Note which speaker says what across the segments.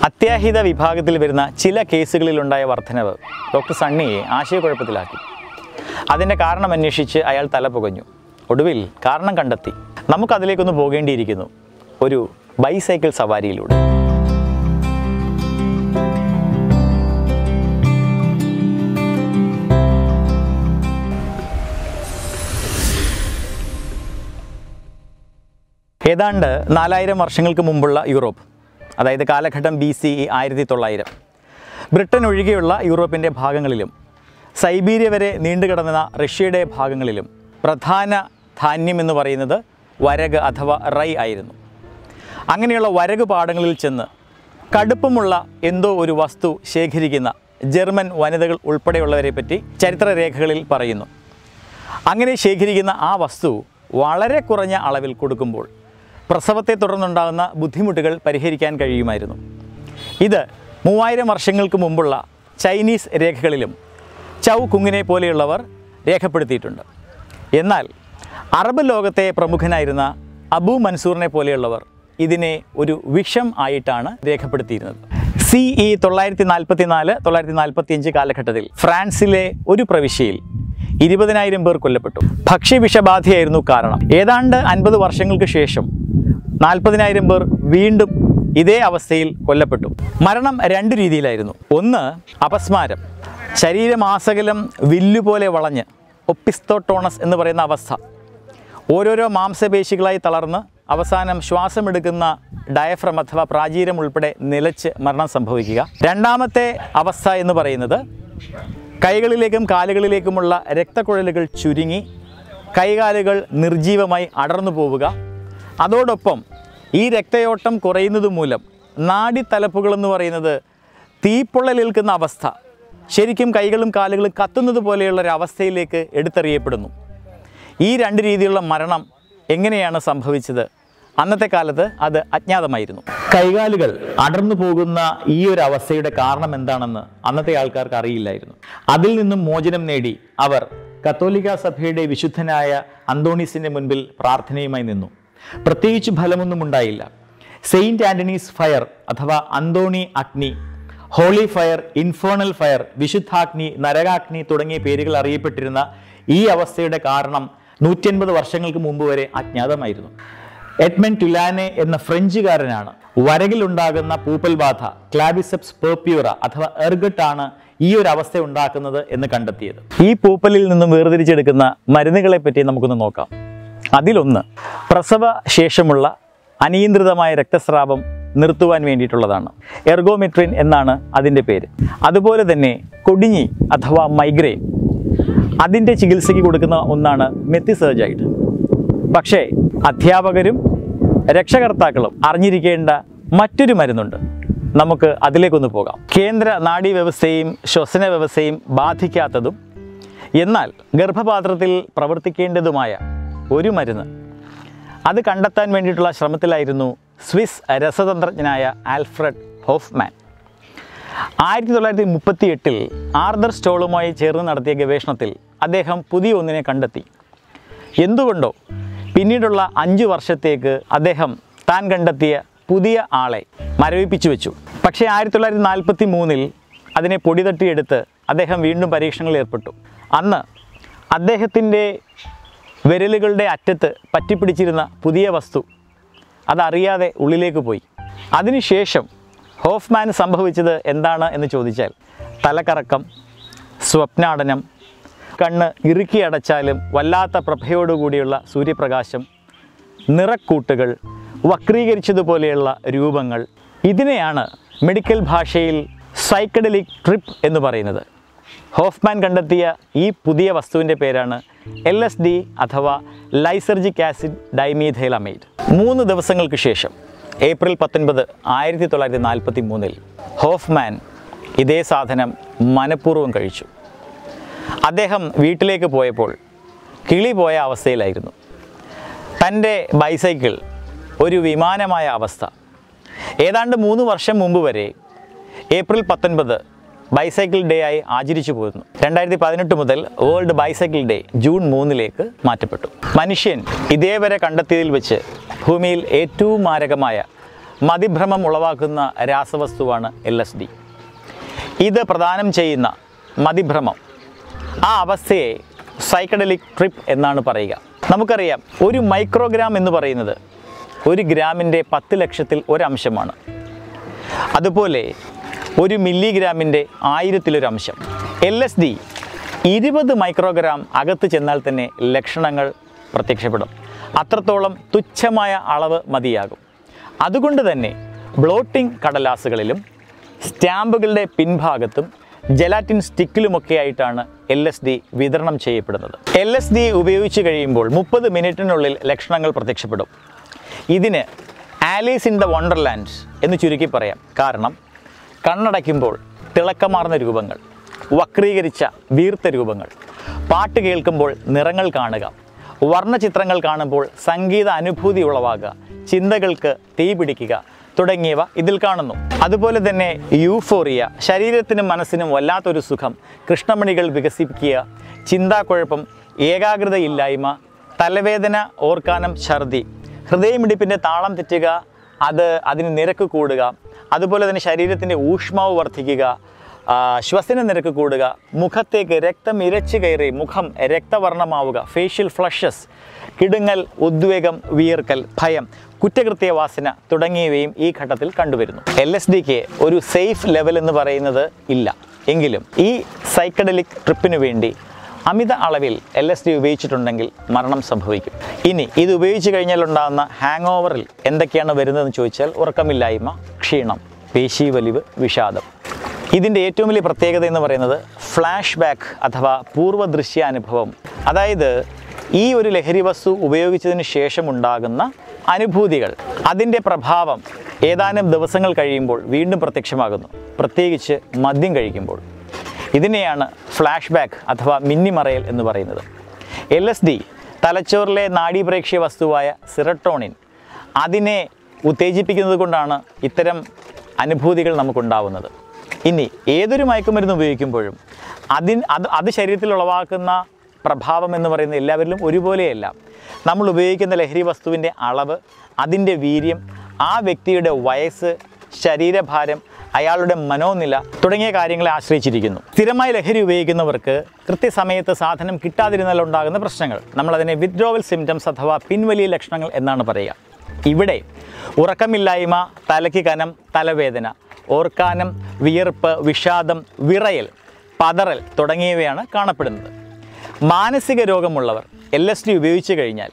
Speaker 1: അത്യാഹിത വിഭാഗത്തിൽ വരുന്ന ചില കേസുകളിലുണ്ടായ വർധനവ് ഡോക്ടർ സണ്ണിയെ ആശയക്കുഴപ്പത്തിലാക്കി അതിൻ്റെ കാരണം അന്വേഷിച്ച് അയാൾ തല പുകഞ്ഞു ഒടുവിൽ കാരണം കണ്ടെത്തി നമുക്കതിലേക്കൊന്ന് പോകേണ്ടിയിരിക്കുന്നു ഒരു ബൈസൈക്കിൾ സവാരിയിലൂടെ ഏതാണ്ട് നാലായിരം വർഷങ്ങൾക്ക് മുമ്പുള്ള യൂറോപ്പ് അതായത് കാലഘട്ടം ബി സി ഇ ആയിരത്തി തൊള്ളായിരം ബ്രിട്ടൻ ഒഴികെയുള്ള യൂറോപ്പിൻ്റെ ഭാഗങ്ങളിലും സൈബീരിയ വരെ നീണ്ടുകിടന്ന റഷ്യയുടെ ഭാഗങ്ങളിലും പ്രധാന ധാന്യം എന്ന് പറയുന്നത് വരക് അഥവാ റൈ ആയിരുന്നു അങ്ങനെയുള്ള വരക് പാടങ്ങളിൽ ചെന്ന് കടുപ്പമുള്ള എന്തോ ഒരു വസ്തു ശേഖരിക്കുന്ന ജർമ്മൻ വനിതകൾ ഉൾപ്പെടെയുള്ളവരെ പറ്റി ചരിത്രരേഖകളിൽ പറയുന്നു അങ്ങനെ ശേഖരിക്കുന്ന ആ വസ്തു വളരെ കുറഞ്ഞ അളവിൽ കൊടുക്കുമ്പോൾ പ്രസവത്തെ തുടർന്നുണ്ടാകുന്ന ബുദ്ധിമുട്ടുകൾ പരിഹരിക്കാൻ കഴിയുമായിരുന്നു ഇത് മൂവായിരം വർഷങ്ങൾക്ക് മുമ്പുള്ള ചൈനീസ് രേഖകളിലും ചൗ കുങ്ങിനെ പോലെയുള്ളവർ രേഖപ്പെടുത്തിയിട്ടുണ്ട് എന്നാൽ അറബ് ലോകത്തെ പ്രമുഖനായിരുന്ന അബു മൻസൂറിനെ പോലെയുള്ളവർ ഇതിനെ ഒരു വിഷം ആയിട്ടാണ് രേഖപ്പെടുത്തിയിരുന്നത് സി ഇ തൊള്ളായിരത്തി നാൽപ്പത്തി നാല് തൊള്ളായിരത്തി നാൽപ്പത്തി അഞ്ച് കാലഘട്ടത്തിൽ ഫ്രാൻസിലെ ഒരു പ്രവിശ്യയിൽ ഇരുപതിനായിരം പേർ കൊല്ലപ്പെട്ടു ഭക്ഷ്യവിഷബാധയായിരുന്നു കാരണം ഏതാണ്ട് അൻപത് വർഷങ്ങൾക്ക് ശേഷം നാൽപ്പതിനായിരം പേർ വീണ്ടും ഇതേ അവസ്ഥയിൽ കൊല്ലപ്പെട്ടു മരണം രണ്ട് രീതിയിലായിരുന്നു ഒന്ന് അപസ്മാരം ശരീരമാസകലം വില്ലുപോലെ വളഞ്ഞ് ഒപ്പിസ്തോട്ടോണസ് എന്ന് പറയുന്ന അവസ്ഥ ഓരോരോ മാംസപേശികളായി തളർന്ന് അവസാനം ശ്വാസമെടുക്കുന്ന ഡയഫ്രം അഥവാ പ്രാചീരം ഉൾപ്പെടെ നിലച്ച് മരണം സംഭവിക്കുക രണ്ടാമത്തെ അവസ്ഥ എന്ന് പറയുന്നത് കൈകളിലേക്കും കാലുകളിലേക്കുമുള്ള രക്തക്കുഴലുകൾ ചുരുങ്ങി കൈകാലുകൾ നിർജീവമായി അടർന്നു പോവുക അതോടൊപ്പം ഈ രക്തയോട്ടം കുറയുന്നത് മൂലം നാഡിത്തലപ്പുകൾ എന്ന് പറയുന്നത് തീപ്പൊള്ളലേൽക്കുന്ന അവസ്ഥ ശരിക്കും കൈകളും കാലുകളും കത്തുന്നത് പോലെയുള്ള ഒരു അവസ്ഥയിലേക്ക് എടുത്തെറിയപ്പെടുന്നു ഈ രണ്ട് രീതിയിലുള്ള മരണം എങ്ങനെയാണ് സംഭവിച്ചത് അന്നത്തെ കാലത്ത് അത് അജ്ഞാതമായിരുന്നു കൈകാലുകൾ അടർന്നു പോകുന്ന ഈ ഒരു അവസ്ഥയുടെ കാരണം എന്താണെന്ന് അന്നത്തെ ആൾക്കാർക്ക് അറിയില്ലായിരുന്നു അതിൽ നിന്നും മോചനം നേടി അവർ കത്തോലിക്ക സഭയുടെ വിശുദ്ധനായ അന്തോണീസിന്റെ മുൻപിൽ പ്രാർത്ഥനയുമായി നിന്നു പ്രത്യേകിച്ച് ഫലമൊന്നും ഉണ്ടായില്ല സെയിൻറ്റ് ആന്റണീസ് ഫയർ അഥവാ അന്തോണി അഗ്നി ഹോളി ഫയർ ഇൻഫേണൽ ഫയർ വിശുദ്ധാഗ്നി നരകാഗ്നി തുടങ്ങിയ പേരുകൾ അറിയപ്പെട്ടിരുന്ന ഈ അവസ്ഥയുടെ കാരണം നൂറ്റൻപത് വർഷങ്ങൾക്ക് മുമ്പ് വരെ അജ്ഞാതമായിരുന്നു എഡ്മൻ ടുലാനെ എന്ന ഫ്രഞ്ചുകാരനാണ് വരകിലുണ്ടാകുന്ന പൂപ്പൽ ബാധ ക്ലാബിസെപ്സ് പെർപ്യൂറ അഥവാ എർഗട്ട് ആണ് ഈ ഒരു അവസ്ഥ ഉണ്ടാക്കുന്നത് എന്ന് കണ്ടെത്തിയത് ഈ പൂപ്പലിൽ നിന്നും വേർതിരിച്ചെടുക്കുന്ന മരുന്നുകളെ പറ്റി നമുക്കൊന്ന് നോക്കാം അതിലൊന്ന് പ്രസവ ശേഷമുള്ള അനിയന്ത്രിതമായ രക്തസ്രാവം നിർത്തുവാൻ വേണ്ടിയിട്ടുള്ളതാണ് എർഗോമെട്രിൻ എന്നാണ് അതിൻ്റെ പേര് അതുപോലെ തന്നെ കൊടിഞ്ഞി അഥവാ മൈഗ്രെയിൻ അതിൻ്റെ ചികിത്സയ്ക്ക് കൊടുക്കുന്ന ഒന്നാണ് മെത്തിസേർജൈഡ് പക്ഷേ അധ്യാപകരും രക്ഷകർത്താക്കളും അറിഞ്ഞിരിക്കേണ്ട മറ്റൊരു മരുന്നുണ്ട് നമുക്ക് അതിലേക്കൊന്ന് പോകാം കേന്ദ്ര നാഡീവ്യവസ്ഥയും ശ്വസന വ്യവസ്ഥയും ബാധിക്കാത്തതും എന്നാൽ ഗർഭപാത്രത്തിൽ പ്രവർത്തിക്കേണ്ടതുമായ ഒരു മരുന്ന് അത് കണ്ടെത്താൻ വേണ്ടിയിട്ടുള്ള ശ്രമത്തിലായിരുന്നു സ്വിസ് രസതന്ത്രജ്ഞനായ ആൽഫ്രഡ് ഹോഫ്മാൻ ആയിരത്തി തൊള്ളായിരത്തി മുപ്പത്തി എട്ടിൽ ആർദർ സ്റ്റോളുമായി ചേർന്ന് നടത്തിയ ഗവേഷണത്തിൽ അദ്ദേഹം പുതിയ ഒന്നിനെ കണ്ടെത്തി എന്തുകൊണ്ടോ പിന്നീടുള്ള അഞ്ച് വർഷത്തേക്ക് അദ്ദേഹം താൻ കണ്ടെത്തിയ പുതിയ ആളെ മരവിപ്പിച്ചു വെച്ചു പക്ഷേ ആയിരത്തി തൊള്ളായിരത്തി നാൽപ്പത്തി മൂന്നിൽ അതിനെ പൊടി തട്ടിയെടുത്ത് അദ്ദേഹം വീണ്ടും പരീക്ഷണങ്ങളിൽ ഏർപ്പെട്ടു അന്ന് അദ്ദേഹത്തിൻ്റെ വിരലുകളുടെ അറ്റത്ത് പറ്റിപ്പിടിച്ചിരുന്ന പുതിയ വസ്തു അതറിയാതെ ഉള്ളിലേക്ക് പോയി അതിനുശേഷം ഹോഫ്മാന് സംഭവിച്ചത് എന്താണ് എന്ന് ചോദിച്ചാൽ തലകറക്കം സ്വപ്നാടനം കണ്ണ് ഇറുക്കി അടച്ചാലും വല്ലാത്ത പ്രഭയോടുകൂടിയുള്ള സൂര്യപ്രകാശം നിറക്കൂട്ടുകൾ വക്രീകരിച്ചതുപോലെയുള്ള രൂപങ്ങൾ ഇതിനെയാണ് മെഡിക്കൽ ഭാഷയിൽ സൈക്കഡലിക് ട്രിപ്പ് എന്ന് പറയുന്നത് ഹോഫ്മാൻ കണ്ടെത്തിയ ഈ പുതിയ വസ്തുവിൻ്റെ പേരാണ് എൽ എസ് ഡി അഥവാ ലൈസർജിക് ആസിഡ് ഡൈമീഥൈലമൈഡ് മൂന്ന് ദിവസങ്ങൾക്ക് ശേഷം ഏപ്രിൽ പത്തൊൻപത് ആയിരത്തി തൊള്ളായിരത്തി നാൽപ്പത്തി മൂന്നിൽ ഹോഫ്മാൻ ഇതേ സാധനം മനഃപൂർവ്വം കഴിച്ചു അദ്ദേഹം വീട്ടിലേക്ക് പോയപ്പോൾ കിളി പോയ അവസ്ഥയിലായിരുന്നു തൻ്റെ ബൈസൈക്കിൾ ഒരു വിമാനമായ അവസ്ഥ ഏതാണ്ട് മൂന്ന് വർഷം മുമ്പ് വരെ ഏപ്രിൽ പത്തൊൻപത് ബൈസൈക്കിൾ ഡേ ആയി ആചരിച്ചു പോരുന്നു രണ്ടായിരത്തി പതിനെട്ട് മുതൽ വേൾഡ് ബൈസൈക്കിൾ ഡേ ജൂൺ മൂന്നിലേക്ക് മാറ്റപ്പെട്ടു മനുഷ്യൻ ഇതേവരെ കണ്ടെത്തിയതിൽ വെച്ച് ഭൂമിയിൽ ഏറ്റവും മാരകമായ മതിഭ്രമം ഉളവാക്കുന്ന രാസവസ്തുവാണ് എൽ എസ് ഡി ഇത് പ്രദാനം ചെയ്യുന്ന മതിഭ്രമം ആ അവസ്ഥയെ സൈക്കഡലിക് ട്രിപ്പ് എന്നാണ് പറയുക നമുക്കറിയാം ഒരു മൈക്രോഗ്രാം എന്ന് പറയുന്നത് ഒരു ഗ്രാമിൻ്റെ പത്ത് ലക്ഷത്തിൽ ഒരംശമാണ് അതുപോലെ ഒരു മില്ലിഗ്രാമിൻ്റെ ആയിരത്തിലൊരു അംശം എൽ എസ് ഡി ഇരുപത് മൈക്രോഗ്രാം അകത്ത് ചെന്നാൽ തന്നെ ലക്ഷണങ്ങൾ പ്രത്യക്ഷപ്പെടും അത്രത്തോളം തുച്ഛമായ അളവ് മതിയാകും അതുകൊണ്ട് തന്നെ ബ്ലോട്ടിംഗ് കടലാസുകളിലും സ്റ്റാമ്പുകളുടെ പിൻഭാഗത്തും ജലാറ്റിൻ സ്റ്റിക്കിലുമൊക്കെ ആയിട്ടാണ് എൽ എസ് ഡി വിതരണം ചെയ്യപ്പെടുന്നത് എൽ എസ് ഡി ഉപയോഗിച്ച് കഴിയുമ്പോൾ മുപ്പത് മിനിറ്റിനുള്ളിൽ ലക്ഷണങ്ങൾ പ്രത്യക്ഷപ്പെടും ഇതിന് ആലീസ് ഇൻ ദ വണ്ടർലാൻഡ് എന്ന് ചുരുക്കി പറയാം കാരണം കണ്ണടയ്ക്കുമ്പോൾ തിളക്കമാർന്ന രൂപങ്ങൾ വക്രീകരിച്ച വീർത്ത രൂപങ്ങൾ പാട്ട് കേൾക്കുമ്പോൾ നിറങ്ങൾ കാണുക വർണ്ണചിത്രങ്ങൾ കാണുമ്പോൾ സംഗീത അനുഭൂതി ഉളവാകുക ചിന്തകൾക്ക് തീ പിടിക്കുക തുടങ്ങിയവ ഇതിൽ കാണുന്നു അതുപോലെ തന്നെ യൂഫോറിയ ശരീരത്തിനും മനസ്സിനും വല്ലാത്തൊരു സുഖം കൃഷ്ണമണികൾ വികസിപ്പിക്കുക ചിന്താക്കുഴപ്പം ഏകാഗ്രതയില്ലായ്മ തലവേദന ഓർക്കാനം ഛർദി ഹൃദയമിടിപ്പിൻ്റെ താളം തെറ്റുക അത് അതിന് നിരക്ക് കൂടുക അതുപോലെ തന്നെ ശരീരത്തിൻ്റെ ഊഷ്മാവ് വർദ്ധിക്കുക ആ, ശ്വസന നിരക്ക് കൂടുക മുഖത്തേക്ക് രക്തം ഇരച്ചു കയറി മുഖം രക്തവർണ്ണമാവുക ഫേഷ്യൽ ഫ്ലഷസ് കിടുങ്ങൽ ഉദ്വേഗം വിയർക്കൽ ഭയം കുറ്റകൃത്യവാസന തുടങ്ങിയവയും ഈ ഘട്ടത്തിൽ കണ്ടുവരുന്നു എൽ എസ് ഡിക്ക് ഒരു സേഫ് ലെവൽ എന്ന് പറയുന്നത് ഇല്ല എങ്കിലും ഈ സൈക്കഡലിക് ട്രിപ്പിന് വേണ്ടി അമിത അളവിൽ എൽ എസ് ഡി ഉപയോഗിച്ചിട്ടുണ്ടെങ്കിൽ മരണം സംഭവിക്കും ഇനി ഇത് ഉപയോഗിച്ച് കഴിഞ്ഞാൽ ഉണ്ടാകുന്ന ഹാങ് ഓവറിൽ എന്തൊക്കെയാണ് വരുന്നതെന്ന് ചോദിച്ചാൽ ഉറക്കമില്ലായ്മ ക്ഷീണം പേശി വലിവ് വിഷാദം ഇതിൻ്റെ ഏറ്റവും വലിയ പ്രത്യേകത എന്ന് പറയുന്നത് ഫ്ലാഷ് ബാക്ക് അഥവാ പൂർവ്വ ദൃശ്യാനുഭവം അതായത് ഈ ഒരു ലഹരി വസ്തു ഉപയോഗിച്ചതിന് ശേഷം ഉണ്ടാകുന്ന അനുഭൂതികൾ അതിൻ്റെ പ്രഭാവം ഏതാനും ദിവസങ്ങൾ കഴിയുമ്പോൾ വീണ്ടും പ്രത്യക്ഷമാകുന്നു പ്രത്യേകിച്ച് മദ്യം കഴിക്കുമ്പോൾ ഇതിനെയാണ് ഫ്ലാഷ് ബാക്ക് അഥവാ മിന്നിമറയൽ എന്ന് പറയുന്നത് എൽ എസ് ഡി തലച്ചോറിലെ നാഡീപ്രേക്ഷ്യ വസ്തുവായ സിറട്ടോണിൻ അതിനെ ഉത്തേജിപ്പിക്കുന്നത് കൊണ്ടാണ് ഇത്തരം അനുഭൂതികൾ നമുക്കുണ്ടാവുന്നത് ഇനി ഏതൊരു മയക്കുമരുന്ന് ഉപയോഗിക്കുമ്പോഴും അതിന് അത് അത് ശരീരത്തിൽ ഉളവാക്കുന്ന പ്രഭാവം എന്ന് പറയുന്നത് എല്ലാവരിലും ഒരുപോലെയല്ല നമ്മൾ ഉപയോഗിക്കുന്ന ലഹരി വസ്തുവിൻ്റെ അളവ് അതിൻ്റെ വീര്യം ആ വ്യക്തിയുടെ വയസ്സ് ശരീരഭാരം അയാളുടെ മനോനില തുടങ്ങിയ കാര്യങ്ങളെ ആശ്രയിച്ചിരിക്കുന്നു സ്ഥിരമായി ലഹരി ഉപയോഗിക്കുന്നവർക്ക് കൃത്യസമയത്ത് സാധനം കിട്ടാതിരുന്നാൽ ഉണ്ടാകുന്ന പ്രശ്നങ്ങൾ നമ്മളതിനെ വിത്ഡ്രോവൽ സിംറ്റംസ് അഥവാ പിൻവലിയ ലക്ഷണങ്ങൾ എന്നാണ് പറയുക ഇവിടെ ഉറക്കമില്ലായ്മ തലയ്ക്ക് കനം തലവേദന ഓർക്കാനം വിയർപ്പ് വിഷാദം വിറയൽ പതറൽ തുടങ്ങിയവയാണ് കാണപ്പെടുന്നത് മാനസിക രോഗമുള്ളവർ എൽ എസ് ഡി ഉപയോഗിച്ച് കഴിഞ്ഞാൽ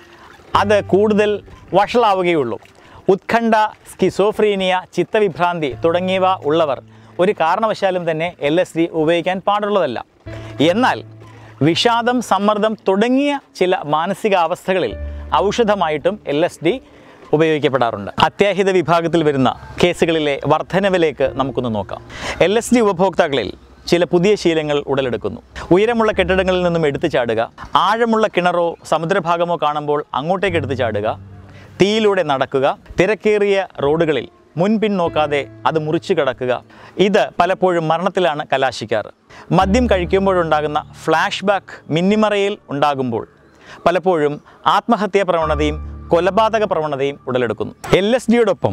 Speaker 1: അത് കൂടുതൽ വഷളാവുകയുള്ളൂ ഉത്കണ്ഠ സ്കിസോഫ്രീനിയ ചിത്തവിഭ്രാന്തി തുടങ്ങിയവ ഉള്ളവർ ഒരു കാരണവശാലും തന്നെ എൽ എസ് ഡി ഉപയോഗിക്കാൻ പാടുള്ളതല്ല എന്നാൽ വിഷാദം സമ്മർദ്ദം തുടങ്ങിയ ചില മാനസികാവസ്ഥകളിൽ ഔഷധമായിട്ടും എൽ എസ് ഡി ഉപയോഗിക്കപ്പെടാറുണ്ട് അത്യാഹിത വിഭാഗത്തിൽ വരുന്ന കേസുകളിലെ വർധനവിലേക്ക് നമുക്കൊന്ന് നോക്കാം എൽ എസ് ഡി ഉപഭോക്താക്കളിൽ ചില പുതിയ ശീലങ്ങൾ ഉടലെടുക്കുന്നു ഉയരമുള്ള കെട്ടിടങ്ങളിൽ നിന്നും എടുത്തു ചാടുക ആഴമുള്ള കിണറോ സമുദ്രഭാഗമോ കാണുമ്പോൾ അങ്ങോട്ടേക്ക് എടുത്തു ചാടുക തീയിലൂടെ നടക്കുക തിരക്കേറിയ റോഡുകളിൽ മുൻപിൻ നോക്കാതെ അത് മുറിച്ചു കടക്കുക ഇത് പലപ്പോഴും മരണത്തിലാണ് കലാശിക്കാറ് മദ്യം കഴിക്കുമ്പോഴുണ്ടാകുന്ന ഫ്ലാഷ് ബാക്ക് മിന്നിമറയിൽ ഉണ്ടാകുമ്പോൾ പലപ്പോഴും ആത്മഹത്യാ പ്രവണതയും കൊലപാതക പ്രവണതയും ഉടലെടുക്കുന്നു എൽ എസ് ഡിയോടൊപ്പം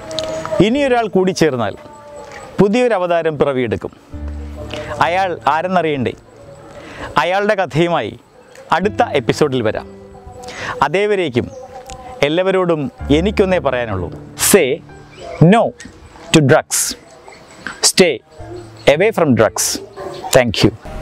Speaker 1: ഇനിയൊരാൾ കൂടി ചേർന്നാൽ പുതിയൊരു അവതാരം പിറവിയെടുക്കും അയാൾ ആരെന്നറിയണ്ടേ അയാളുടെ കഥയുമായി അടുത്ത എപ്പിസോഡിൽ വരാം അതേവരേക്കും എല്ലാവരോടും എനിക്കൊന്നേ പറയാനുള്ളൂ say no to drugs stay away from drugs thank U